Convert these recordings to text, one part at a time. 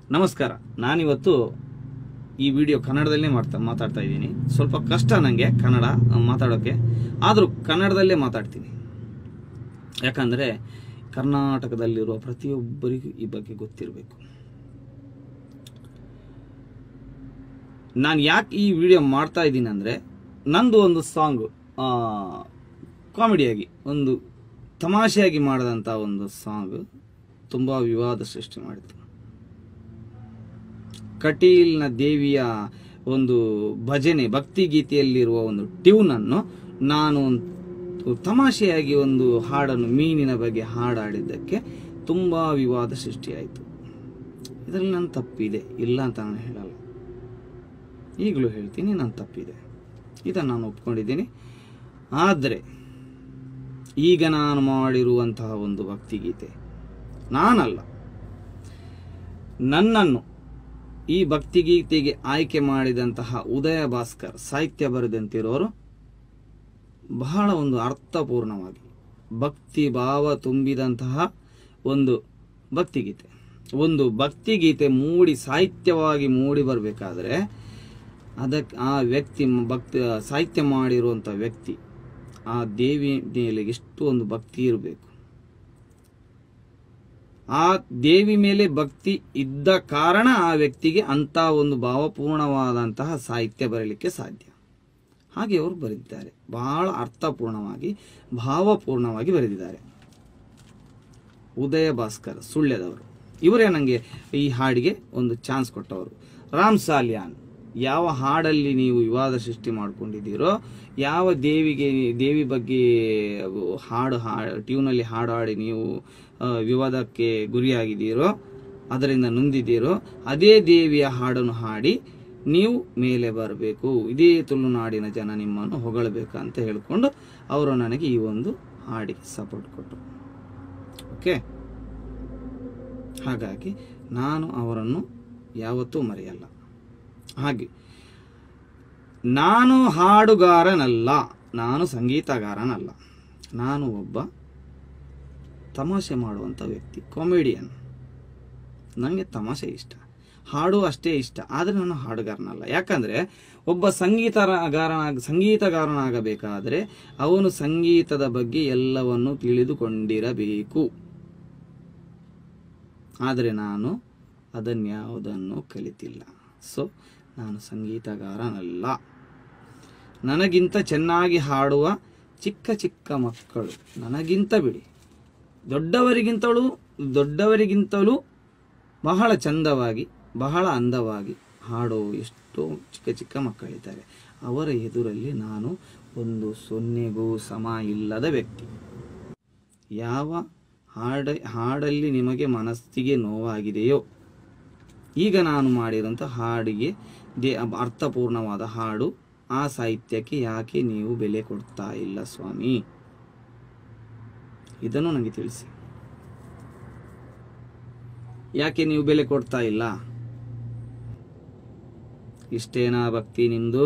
ನಮಸ್ಕಾರ ನಾನಿವತ್ತು ಈ ವಿಡಿಯೋ ಕನ್ನಡದಲ್ಲೇ ಮಾಡ್ತಾ ಮಾತಾಡ್ತಾ ಇದ್ದೀನಿ ಸ್ವಲ್ಪ ಕಷ್ಟ ನನಗೆ ಕನ್ನಡ ಆ, ಮಾತಾಡೋಕ್ಕೆ ಆದರೂ ಕನ್ನಡದಲ್ಲೇ ಮಾತಾಡ್ತೀನಿ ಯಾಕಂದರೆ ಕರ್ನಾಟಕದಲ್ಲಿರುವ ಪ್ರತಿಯೊಬ್ಬರಿಗೂ ಈ ಬಗ್ಗೆ ಗೊತ್ತಿರಬೇಕು ನಾನು ಯಾಕೆ ಈ ವಿಡಿಯೋ ಮಾಡ್ತಾ ಇದ್ದೀನಿ ಅಂದರೆ ನಂದು ಒಂದು ಸಾಂಗ್ ಕಾಮಿಡಿಯಾಗಿ ಒಂದು ತಮಾಷೆಯಾಗಿ ಮಾಡಿದಂಥ ಒಂದು ಸಾಂಗ್ ತುಂಬ ವಿವಾದ ಸೃಷ್ಟಿ ಮಾಡಿತು ಕಟೀಲ್ನ ದೇವಿಯ ಒಂದು ಭಜನೆ ಭಕ್ತಿ ಗೀತೆಯಲ್ಲಿರುವ ಒಂದು ಟ್ಯೂನನ್ನು ನಾನು ಒಂದು ತಮಾಷೆಯಾಗಿ ಒಂದು ಹಾಡನ್ನು ಮೀನಿನ ಬಗ್ಗೆ ಹಾಡಾಡಿದ್ದಕ್ಕೆ ತುಂಬ ವಿವಾದ ಸೃಷ್ಟಿಯಾಯಿತು ಇದರಲ್ಲಿ ನನ್ನ ತಪ್ಪಿದೆ ಇಲ್ಲ ಅಂತ ನಾನು ಹೇಳಲ್ಲ ಈಗಲೂ ಹೇಳ್ತೀನಿ ನನ್ನ ತಪ್ಪಿದೆ ಇದನ್ನು ನಾನು ಒಪ್ಕೊಂಡಿದ್ದೀನಿ ಆದರೆ ಈಗ ನಾನು ಮಾಡಿರುವಂತಹ ಒಂದು ಭಕ್ತಿಗೀತೆ ನಾನಲ್ಲ ನನ್ನನ್ನು ಈ ಭಕ್ತಿಗೀತೆಗೆ ಆಯ್ಕೆ ಮಾಡಿದಂತಹ ಉದಯ ಭಾಸ್ಕರ್ ಸಾಹಿತ್ಯ ಬರೆದಂತಿರೋರು ಬಹಳ ಒಂದು ಅರ್ಥಪೂರ್ಣವಾಗಿ ಭಕ್ತಿ ಭಾವ ತುಂಬಿದಂತಹ ಒಂದು ಭಕ್ತಿಗೀತೆ ಒಂದು ಭಕ್ತಿಗೀತೆ ಮೂಡಿ ಸಾಹಿತ್ಯವಾಗಿ ಮೂಡಿ ಬರಬೇಕಾದ್ರೆ ಅದಕ್ಕೆ ಆ ವ್ಯಕ್ತಿ ಮ- ಭಕ್ತಿ ಸಾಹಿತ್ಯ ಮಾಡಿರುವಂಥ ವ್ಯಕ್ತಿ ಆ ದೇವಿ ಮೇಲೆ ಎಷ್ಟು ಒಂದು ಭಕ್ತಿ ಇರಬೇಕು ಆ ದೇವಿ ಮೇಲೆ ಭಕ್ತಿ ಇದ್ದ ಕಾರಣ ಆ ವ್ಯಕ್ತಿಗೆ ಅಂತ ಒಂದು ಭಾವಪೂರ್ಣವಾದಂತಹ ಸಾಹಿತ್ಯ ಬರಲಿಕ್ಕೆ ಸಾಧ್ಯ ಹಾಗೆ ಅವರು ಬರೆದಿದ್ದಾರೆ ಬಹಳ ಅರ್ಥಪೂರ್ಣವಾಗಿ ಭಾವಪೂರ್ಣವಾಗಿ ಬರೆದಿದ್ದಾರೆ ಉದಯ ಭಾಸ್ಕರ್ ಸುಳ್ಯದವರು ಇವರೇ ನನಗೆ ಈ ಹಾಡಿಗೆ ಒಂದು ಚಾನ್ಸ್ ಕೊಟ್ಟವರು ರಾಮ್ ಸಾಲ್ಯಾನ್ ಯಾವ ಹಾಡಲ್ಲಿ ನೀವು ವಿವಾದ ಸೃಷ್ಟಿ ಮಾಡ್ಕೊಂಡಿದ್ದೀರೋ ಯಾವ ದೇವಿಗೆ ದೇವಿ ಬಗ್ಗೆ ಹಾಡು ಹಾ ಟ್ಯೂನಲ್ಲಿ ಹಾಡು ಹಾಡಿ ನೀವು ಆ, ವಿವಾದಕ್ಕೆ ಗುರಿಯಾಗಿದ್ದೀರೋ ಅದರಿಂದ ನೊಂದಿದ್ದೀರೋ ಅದೇ ದೇವಿಯ ಹಾಡನ್ನು ಹಾಡಿ ನೀವು ಮೇಲೆ ಬರಬೇಕು ಇದೇ ತುಳುನಾಡಿನ ಜನ ನಿಮ್ಮನ್ನು ಹೊಗಳಬೇಕಂತ ಹೇಳಿಕೊಂಡು ಅವರು ನನಗೆ ಈ ಒಂದು ಹಾಡಿಗೆ ಸಪೋರ್ಟ್ ಕೊಟ್ಟರು ಓಕೆ ಹಾಗಾಗಿ ನಾನು ಅವರನ್ನು ಯಾವತ್ತೂ ಮರೆಯಲ್ಲ ಹಾಗೆ ನಾನು ಹಾಡುಗಾರನಲ್ಲ ನಾನು ಸಂಗೀತಗಾರನಲ್ಲ ನಾನು ಒಬ್ಬ ತಮಾಷೆ ಮಾಡುವಂಥ ವ್ಯಕ್ತಿ ಕಾಮಿಡಿಯನ್ ನನಗೆ ತಮಾಷೆ ಇಷ್ಟ ಹಾಡು ಅಷ್ಟೇ ಇಷ್ಟ ಆದರೆ ನಾನು ಹಾಡುಗಾರನಲ್ಲ ಯಾಕಂದರೆ ಒಬ್ಬ ಸಂಗೀತಗಾರನಾಗ ಸಂಗೀತಗಾರನಾಗಬೇಕಾದರೆ ಅವನು ಸಂಗೀತದ ಬಗ್ಗೆ ಎಲ್ಲವನ್ನು ತಿಳಿದುಕೊಂಡಿರಬೇಕು ಆದರೆ ನಾನು ಅದನ್ಯಾವುದನ್ನು ಕಲಿತಿಲ್ಲ ಸೊ ನಾನು ಸಂಗೀತಗಾರನಲ್ಲ ನನಗಿಂತ ಚೆನ್ನಾಗಿ ಹಾಡುವ ಚಿಕ್ಕ ಚಿಕ್ಕ ಮಕ್ಕಳು ನನಗಿಂತ ಬಿಡಿ ದೊಡ್ಡವರಿಗಿಂತಲೂ ದೊಡ್ಡವರಿಗಿಂತಲೂ ಬಹಳ ಚಂದವಾಗಿ ಬಹಳ ಅಂದವಾಗಿ ಹಾಡೋ ಎಷ್ಟೋ ಚಿಕ್ಕ ಚಿಕ್ಕ ಮಕ್ಕಳಿದ್ದಾರೆ ಅವರ ಎದುರಲ್ಲಿ ನಾನು ಒಂದು ಸೊನ್ನೆಗೂ ಸಮ ಇಲ್ಲದ ವ್ಯಕ್ತಿ ಯಾವ ಹಾಡ ಹಾಡಲ್ಲಿ ನಿಮಗೆ ಮನಸ್ಸಿಗೆ ನೋವಾಗಿದೆಯೋ ಈಗ ನಾನು ಮಾಡಿರೋಂಥ ಹಾಡಿಗೆ ದೇ ಅರ್ಥಪೂರ್ಣವಾದ ಹಾಡು ಆ ಸಾಹಿತ್ಯಕ್ಕೆ ಯಾಕೆ ನೀವು ಬೆಲೆ ಕೊಡ್ತಾ ಇಲ್ಲ ಸ್ವಾಮಿ ಇದನ್ನು ನನಗೆ ತಿಳಿಸಿ ಯಾಕೆ ನೀವು ಬೆಲೆ ಕೊಡ್ತಾ ಇಲ್ಲ ಇಷ್ಟೇನಾ ಭಕ್ತಿ ನಿಮ್ದು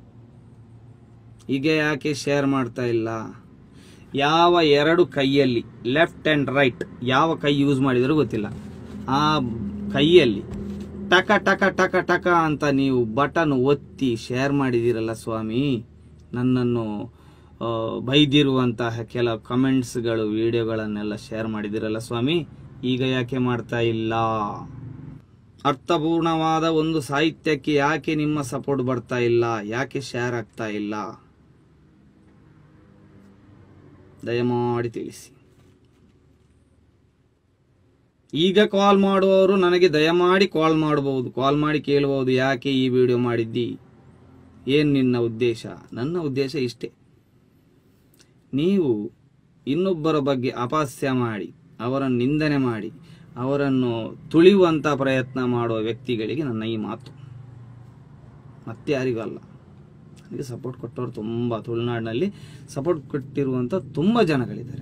ಈಗ ಯಾಕೆ ಶೇರ್ ಮಾಡ್ತಾ ಇಲ್ಲ ಯಾವ ಎರಡು ಕೈಯಲ್ಲಿ ಲೆಫ್ಟ್ ಆ್ಯಂಡ್ ರೈಟ್ ಯಾವ ಕೈ ಯೂಸ್ ಮಾಡಿದರೂ ಗೊತ್ತಿಲ್ಲ ಆ ಕೈಯಲ್ಲಿ ಟಕ ಟಕ ಟಕ ಟಕ ಅಂತ ನೀವು ಬಟನ್ ಒತ್ತಿ ಶೇರ್ ಮಾಡಿದ್ದೀರಲ್ಲ ಸ್ವಾಮಿ ನನ್ನನ್ನು ಆ, ಬೈದಿರುವಂತಹ ಕೆಲ ಕಮೆಂಟ್ಸ್ಗಳು ವಿಡಿಯೋಗಳನ್ನೆಲ್ಲ ಶೇರ್ ಮಾಡಿದಿರಲ್ಲ ಸ್ವಾಮಿ ಈಗ ಯಾಕೆ ಮಾಡ್ತಾ ಇಲ್ಲ ಅರ್ಥಪೂರ್ಣವಾದ ಒಂದು ಸಾಹಿತ್ಯಕ್ಕೆ ಯಾಕೆ ನಿಮ್ಮ ಸಪೋರ್ಟ್ ಬರ್ತಾ ಇಲ್ಲ ಯಾಕೆ ಶೇರ್ ಆಗ್ತಾ ಇಲ್ಲ ದಯಮಾಡಿ ತಿಳಿಸಿ ಈಗ ಕಾಲ್ ಮಾಡುವವರು ನನಗೆ ದಯಮಾಡಿ ಕಾಲ್ ಮಾಡಬಹುದು ಕಾಲ್ ಮಾಡಿ ಕೇಳಬಹುದು ಯಾಕೆ ಈ ವಿಡಿಯೋ ಮಾಡಿದ್ದಿ ಏನ್ ನಿನ್ನ ಉದ್ದೇಶ ನನ್ನ ಉದ್ದೇಶ ಇಷ್ಟೇ ನೀವು ಇನ್ನೊಬ್ಬರ ಬಗ್ಗೆ ಅಪಹಾಸ್ಯ ಮಾಡಿ ಅವರನ್ನು ನಿಂದನೆ ಮಾಡಿ ಅವರನ್ನು ತುಳಿಯುವಂತ ಪ್ರಯತ್ನ ಮಾಡುವ ವ್ಯಕ್ತಿಗಳಿಗೆ ನನ್ನ ಈ ಮಾತು ಮತ್ತೆ ಯಾರಿಗೂ ಅಲ್ಲ ನನಗೆ ಸಪೋರ್ಟ್ ಕೊಟ್ಟವರು ತುಂಬ ತುಳುನಾಡಿನಲ್ಲಿ ಸಪೋರ್ಟ್ ಕೊಟ್ಟಿರುವಂಥ ತುಂಬ ಜನಗಳಿದ್ದಾರೆ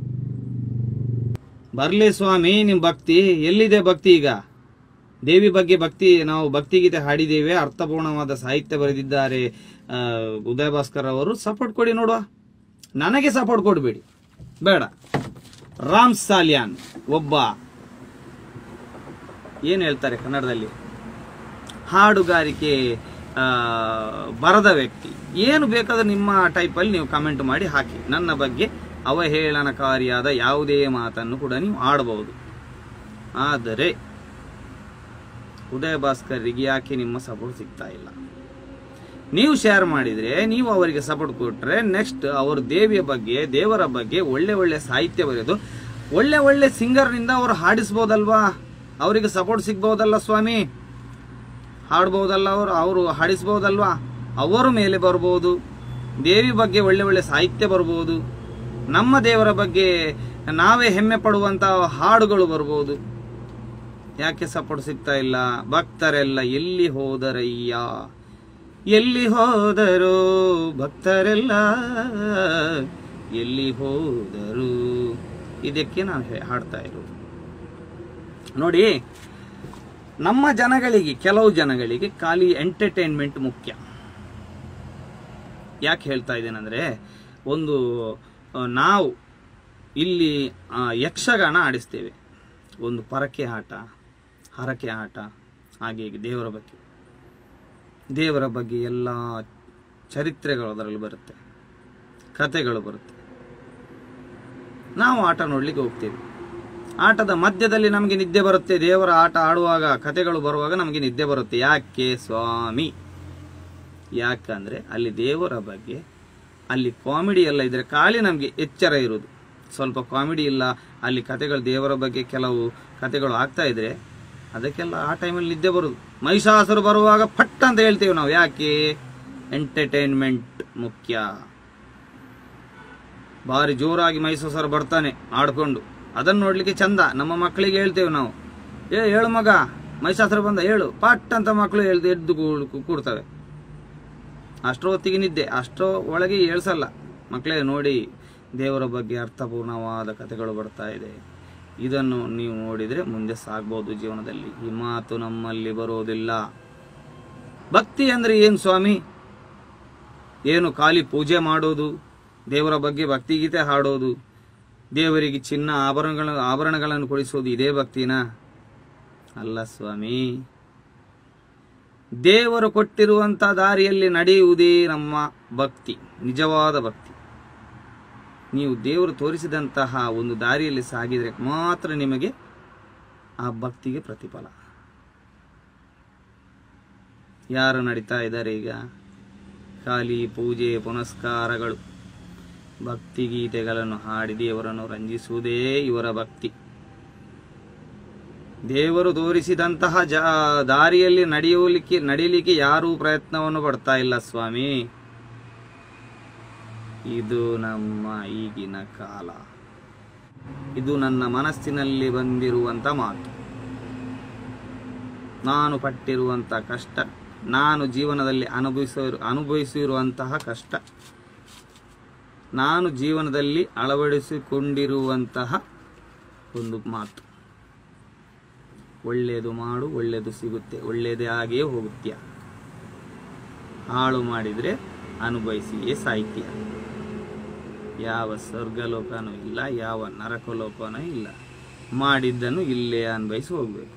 ಬರ್ಲಿ ಸ್ವಾಮಿ ನಿಮ್ಮ ಭಕ್ತಿ ಎಲ್ಲಿದೆ ಭಕ್ತಿ ಈಗ ದೇವಿ ಬಗ್ಗೆ ಭಕ್ತಿ ನಾವು ಭಕ್ತಿಗೀತೆ ಹಾಡಿದ್ದೇವೆ ಅರ್ಥಪೂರ್ಣವಾದ ಸಾಹಿತ್ಯ ಬರೆದಿದ್ದಾರೆ ಆ, ಉದಯ ಭಾಸ್ಕರ್ ಅವರು ಸಪೋರ್ಟ್ ಕೊಡಿ ನೋಡುವ ನನಗೆ ಸಪೋರ್ಟ್ ಕೊಡಬೇಡಿ ಬೇಡ ರಾಮ್ ಸಾಲ್ಯಾನ್ ಒಬ್ಬ ಏನು ಹೇಳ್ತಾರೆ ಕನ್ನಡದಲ್ಲಿ ಹಾಡುಗಾರಿಕೆ ಆ, ಬರದ ವ್ಯಕ್ತಿ ಏನು ಬೇಕಾದ್ರೂ ನಿಮ್ಮ ಟೈಪಲ್ಲಿ ನೀವು ಕಮೆಂಟ್ ಮಾಡಿ ಹಾಕಿ ನನ್ನ ಬಗ್ಗೆ ಅವಹೇಳನಕಾರಿಯಾದ ಯಾವುದೇ ಮಾತನ್ನು ಕೂಡ ನೀವು ಆಡಬಹುದು ಆದರೆ ಉದಯ ಭಾಸ್ಕರ್ರಿಗೆ ಯಾಕೆ ನಿಮ್ಮ ಸಪೋರ್ಟ್ ಸಿಗ್ತಾ ಇಲ್ಲ ನೀವು ಶೇರ್ ಮಾಡಿದ್ರೆ ನೀವು ಅವರಿಗೆ ಸಪೋರ್ಟ್ ಕೊಟ್ರೆ ನೆಕ್ಸ್ಟ್ ಅವರು ದೇವಿಯ ಬಗ್ಗೆ ದೇವರ ಬಗ್ಗೆ ಒಳ್ಳೆ ಒಳ್ಳೆ ಸಾಹಿತ್ಯ ಬರೆಯೋದು ಒಳ್ಳೆ ಒಳ್ಳೆ ಸಿಂಗರ್ನಿಂದ ಅವರು ಹಾಡಿಸ್ಬೋದಲ್ವಾ ಅವರಿಗೆ ಸಪೋರ್ಟ್ ಸಿಗ್ಬೋದಲ್ಲ ಸ್ವಾಮಿ ಹಾಡ್ಬೋದಲ್ಲ ಅವರು ಅವರು ಹಾಡಿಸ್ಬೋದಲ್ವಾ ಅವರು ಮೇಲೆ ಬರ್ಬೋದು ದೇವಿ ಬಗ್ಗೆ ಒಳ್ಳೆ ಒಳ್ಳೆ ಸಾಹಿತ್ಯ ಬರ್ಬೋದು ನಮ್ಮ ದೇವರ ಬಗ್ಗೆ ನಾವೇ ಹೆಮ್ಮೆ ಪಡುವಂತ ಹಾಡುಗಳು ಬರ್ಬೋದು ಯಾಕೆ ಸಪೋರ್ಟ್ ಸಿಗ್ತಾ ಇಲ್ಲ ಭಕ್ತರೆಲ್ಲ ಎಲ್ಲಿ ಹೋದರಯ್ಯ ಎಲ್ಲಿ ಹೋದರು ಭಕ್ತರೆಲ್ಲ ಎಲ್ಲಿ ಹೋದರು ಇದಕ್ಕೆ ನಾನು ಹೇ- ಹಾಡ್ತಾ ಇರೋದು ನೋಡಿ ನಮ್ಮ ಜನಗಳಿಗೆ ಕೆಲವು ಜನಗಳಿಗೆ ಖಾಲಿ ಎಂಟರ್ಟೈನ್ಮೆಂಟ್ ಮುಖ್ಯ ಯಾಕೆ ಹೇಳ್ತಾ ಇದ್ದೇನೆಂದ್ರೆ ಒಂದು ಆ, ನಾವು ಇಲ್ಲಿ ಆ, ಯಕ್ಷಗಾನ ಆಡಿಸ್ತೇವೆ ಒಂದು ಪರಕೆ ಆಟ ಹರಕೆ ಆಟ ಹಾಗೆ ಹೀಗೆ ದೇವರ ಬಗ್ಗೆ ದೇವರ ಬಗ್ಗೆ ಎಲ್ಲ ಚರಿತ್ರೆಗಳು ಅದರಲ್ಲಿ ಬರುತ್ತೆ ಕಥೆಗಳು ಬರುತ್ತೆ ನಾವು ಆಟ ನೋಡ್ಲಿಕ್ಕೆ ಹೋಗ್ತೇವೆ ಆಟದ ಮಧ್ಯದಲ್ಲಿ ನಮಗೆ ನಿದ್ದೆ ಬರುತ್ತೆ ದೇವರ ಆಟ ಆಡುವಾಗ ಕಥೆಗಳು ಬರುವಾಗ ನಮಗೆ ನಿದ್ದೆ ಬರುತ್ತೆ ಯಾಕೆ ಸ್ವಾಮಿ ಯಾಕಂದ್ರೆ ಅಲ್ಲಿ ದೇವರ ಬಗ್ಗೆ ಅಲ್ಲಿ ಕಾಮಿಡಿ ಎಲ್ಲ ಇದ್ರೆ ಖಾಲಿ ನಮಗೆ ಎಚ್ಚರ ಇರುವುದು ಸ್ವಲ್ಪ ಕಾಮಿಡಿ ಇಲ್ಲ ಅಲ್ಲಿ ಕಥೆಗಳು ದೇವರ ಬಗ್ಗೆ ಕೆಲವು ಕಥೆಗಳು ಆಗ್ತಾ ಇದ್ರೆ ಅದಕ್ಕೆಲ್ಲ ಆ ಟೈಮಲ್ಲಿ ನಿದ್ದೆ ಬರುದು ಮಹಿಷಾಸುರು ಬರುವಾಗ ಪಟ್ ಅಂತ ಹೇಳ್ತೇವೆ ನಾವು ಯಾಕೆ ಎಂಟರ್ಟೈನ್ಮೆಂಟ್ ಮುಖ್ಯ ಭಾರಿ ಜೋರಾಗಿ ಮೈಸೂಸರು ಬರ್ತಾನೆ ಆಡ್ಕೊಂಡು ಅದನ್ನ ನೋಡ್ಲಿಕ್ಕೆ ಚಂದ ನಮ್ಮ ಮಕ್ಕಳಿಗೆ ಹೇಳ್ತೇವೆ ನಾವು ಏ ಹೇಳು ಮಗ ಮೈಸಾಸುರ ಬಂದ ಹೇಳು ಪಟ್ ಅಂತ ಮಕ್ಕಳು ಹೇಳ್ದು ಎದ್ದು ಕೂ- ಕೂಡ್ತವೆ ಅಷ್ಟರ ಹೊತ್ತಿಗೆ ನಿದ್ದೆ ಅಷ್ಟರ ಒಳಗೆ ಏಳ್ಸಲ್ಲ ಮಕ್ಕಳೇ ನೋಡಿ ದೇವರ ಬಗ್ಗೆ ಅರ್ಥಪೂರ್ಣವಾದ ಕಥೆಗಳು ಬರ್ತಾ ಇದೆ ಇದನ್ನು ನೀವು ನೋಡಿದ್ರೆ ಮುಂದೆ ಸಾಗ್ಬೋದು ಜೀವನದಲ್ಲಿ ಈ ಮಾತು ನಮ್ಮಲ್ಲಿ ಬರೋದಿಲ್ಲ ಭಕ್ತಿ ಅಂದ್ರೆ ಏನು ಸ್ವಾಮಿ ಏನು ಖಾಲಿ ಪೂಜೆ ಮಾಡೋದು ದೇವರ ಬಗ್ಗೆ ಭಕ್ತಿಗೀತೆ ಹಾಡೋದು ದೇವರಿಗೆ ಚಿನ್ನ ಆಭರಣಗಳ ಆಭರಣಗಳನ್ನು ಕೊಡಿಸೋದು ಇದೇ ಭಕ್ತಿನಾ ಅಲ್ಲ ಸ್ವಾಮಿ ದೇವರು ಕೊಟ್ಟಿರುವಂತ ದಾರಿಯಲ್ಲಿ ನಡೆಯುವುದೇ ನಮ್ಮ ಭಕ್ತಿ ನಿಜವಾದ ಭಕ್ತಿ ನೀವು ದೇವರು ತೋರಿಸಿದಂತಹ ಒಂದು ದಾರಿಯಲ್ಲಿ ಸಾಗಿದರೆ ಮಾತ್ರ ನಿಮಗೆ ಆ ಭಕ್ತಿಗೆ ಪ್ರತಿಫಲ ಯಾರು ನಡೀತಾ ಇದ್ದಾರೆ ಈಗ ಖಾಲಿ ಪೂಜೆ ಪುನಸ್ಕಾರಗಳು ಭಕ್ತಿ ಗೀತೆಗಳನ್ನು ಹಾಡಿ ದೇವರನ್ನು ರಂಜಿಸುವುದೇ ಇವರ ಭಕ್ತಿ ದೇವರು ತೋರಿಸಿದಂತಹ ಜ ದಾರಿಯಲ್ಲಿ ನಡೆಯಲಿಕ್ಕೆ ನಡೀಲಿಕ್ಕೆ ಯಾರೂ ಪ್ರಯತ್ನವನ್ನು ಪಡ್ತಾ ಇಲ್ಲ ಸ್ವಾಮಿ ಇದು ನಮ್ಮ ಈಗಿನ ಕಾಲ ಇದು ನನ್ನ ಮನಸ್ಸಿನಲ್ಲಿ ಬಂದಿರುವಂತ ಮಾತು ನಾನು ಪಟ್ಟಿರುವಂತ ಕಷ್ಟ ನಾನು ಜೀವನದಲ್ಲಿ ಅನುಭವಿಸ ಅನುಭವಿಸಿರುವಂತಹ ಕಷ್ಟ ನಾನು ಜೀವನದಲ್ಲಿ ಅಳವಡಿಸಿಕೊಂಡಿರುವಂತಹ ಒಂದು ಮಾತು ಒಳ್ಳೆಯದು ಮಾಡು ಒಳ್ಳೆಯದು ಸಿಗುತ್ತೆ ಒಳ್ಳೆಯದೇ ಆಗಿಯೇ ಹೋಗುತ್ತೀಯ ಹಾಳು ಮಾಡಿದರೆ ಅನುಭವಿಸಿಯೇ ಸಾಹಿತ್ಯ ಯಾವ ಸ್ವರ್ಗಲೋಕನೂ ಇಲ್ಲ ಯಾವ ನರಕಲೋಕನೂ ಇಲ್ಲ ಮಾಡಿದ್ದನ್ನು ಇಲ್ಲೇ ಅನ್ಭವಿಸಿ ಹೋಗ್ಬೇಕು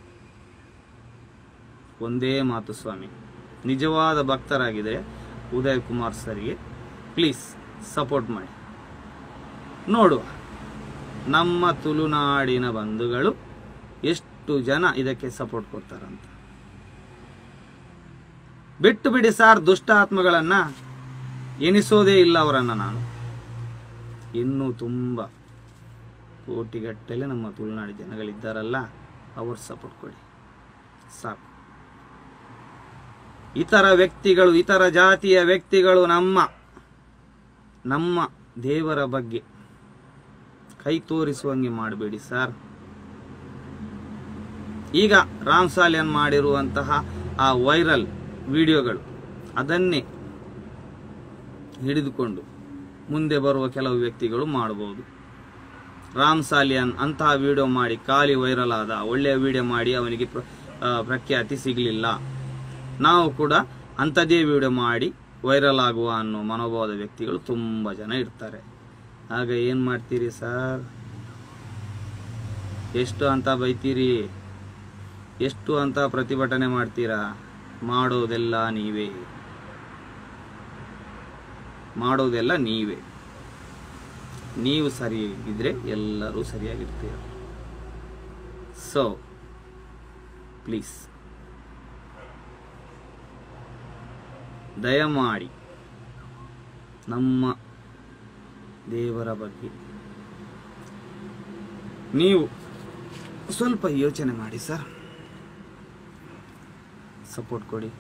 ಒಂದೇ ಮಾತು ಸ್ವಾಮಿ ನಿಜವಾದ ಭಕ್ತರಾಗಿದ್ದರೆ ಉದಯ್ ಕುಮಾರ್ ಸರ್ಗೆ ಪ್ಲೀಸ್ ಸಪೋರ್ಟ್ ಮಾಡಿ ನೋಡುವ ನಮ್ಮ ತುಳುನಾಡಿನ ಬಂಧುಗಳು ಎಷ್ಟು ಜನ ಇದಕ್ಕೆ ಸಪೋರ್ಟ್ ಕೊಡ್ತಾರಂತ ಬಿಟ್ಟು ಬಿಡಿ ಸಾರ್ ದುಷ್ಟ ಆತ್ಮಗಳನ್ನ ಎನಿಸೋದೇ ಇಲ್ಲ ಅವರನ್ನ ನಾನು ಇನ್ನೂ ತುಂಬ ಕೋಟಿಗಟ್ಟಲೆ ನಮ್ಮ ತುಳುನಾಡಿ ಜನಗಳಿದ್ದಾರಲ್ಲ ಅವ್ರು ಸಪೋರ್ಟ್ ಕೊಡಿ ಸಾಕು ಇತರ ವ್ಯಕ್ತಿಗಳು ಇತರ ಜಾತಿಯ ವ್ಯಕ್ತಿಗಳು ನಮ್ಮ ನಮ್ಮ ದೇವರ ಬಗ್ಗೆ ಕೈ ತೋರಿಸುವಂಗೆ ಮಾಡಬೇಡಿ ಸರ್ ಈಗ ರಾಮ್ ಸಾಲಿಯನ್ ಮಾಡಿರುವಂತಹ ಆ ವೈರಲ್ ವಿಡಿಯೋಗಳು ಅದನ್ನೇ ಹಿಡಿದುಕೊಂಡು ಮುಂದೆ ಬರುವ ಕೆಲವು ವ್ಯಕ್ತಿಗಳು ಮಾಡಬಹುದು ರಾಮ್ ಸಾಲಿಯನ್ ಅಂತಹ ವಿಡಿಯೋ ಮಾಡಿ ಖಾಲಿ ವೈರಲ್ ಆದ ಒಳ್ಳೆಯ ವಿಡಿಯೋ ಮಾಡಿ ಅವನಿಗೆ ಪ್ರ- ಆ, ಪ್ರಖ್ಯಾತಿ ಸಿಗಲಿಲ್ಲ ನಾವು ಕೂಡ ಅಂಥದ್ದೇ ವಿಡಿಯೋ ಮಾಡಿ ವೈರಲ್ ಆಗುವ ಅನ್ನೋ ಮನೋಭಾವದ ವ್ಯಕ್ತಿಗಳು ತುಂಬ ಜನ ಇರ್ತಾರೆ ಆಗ ಏನು ಮಾಡ್ತೀರಿ ಸರ್ ಎಷ್ಟು ಅಂತ ಬೈತೀರಿ ಎಷ್ಟು ಅಂತ ಪ್ರತಿಭಟನೆ ಮಾಡ್ತೀರಾ ಮಾಡೋದೆಲ್ಲ ನೀವೇ ಮಾಡೋದೆಲ್ಲ ನೀವೇ ನೀವು ಸರಿಯಾಗಿದ್ರೆ ಎಲ್ಲರೂ ಸರಿಯಾಗಿರ್ತೀರ ಸೊ ಪ್ಲೀಸ್ ದಯಮಾಡಿ ನಮ್ಮ ದೇವರ ಬಗ್ಗೆ ನೀವು ಸ್ವಲ್ಪ ಯೋಚನೆ ಮಾಡಿ ಸರ್ ಸಪೋರ್ಟ್ ಕೊಡಿ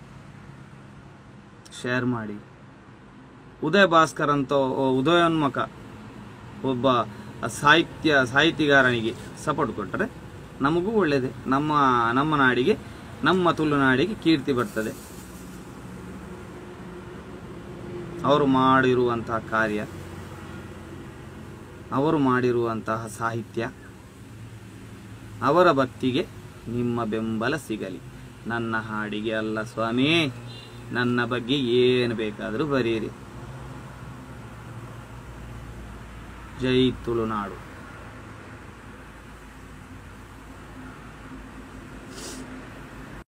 ಶೇರ್ ಮಾಡಿ ಉದಯ ಭಾಸ್ಕರ್ ಅಂತ ಒ- ಉದಯೋನ್ಮುಖ ಒಬ್ಬ ಸಾಹಿತ್ಯ ಸಾಹಿತಿಗಾರನಿಗೆ ಸಪೋರ್ಟ್ ಕೊಟ್ಟರೆ ನಮಗೂ ಒಳ್ಳೆಯದೇ ನಮ್ಮ ನಮ್ಮ ನಾಡಿಗೆ ನಮ್ಮ ತುಳುನಾಡಿಗೆ ಕೀರ್ತಿ ಬರ್ತದೆ ಅವರು ಮಾಡಿರುವಂತಹ ಕಾರ್ಯ ಅವರು ಮಾಡಿರುವಂತಹ ಸಾಹಿತ್ಯ ಅವರ ಭಕ್ತಿಗೆ ನಿಮ್ಮ ಬೆಂಬಲ ಸಿಗಲಿ ನನ್ನ ಹಾಡಿಗೆ ಅಲ್ಲ ಸ್ವಾಮಿ ನನ್ನ ಬಗ್ಗೆ ಏನು ಬೇಕಾದರೂ ಬರೀರಿ ಜೈ ತುಳುನಾಡು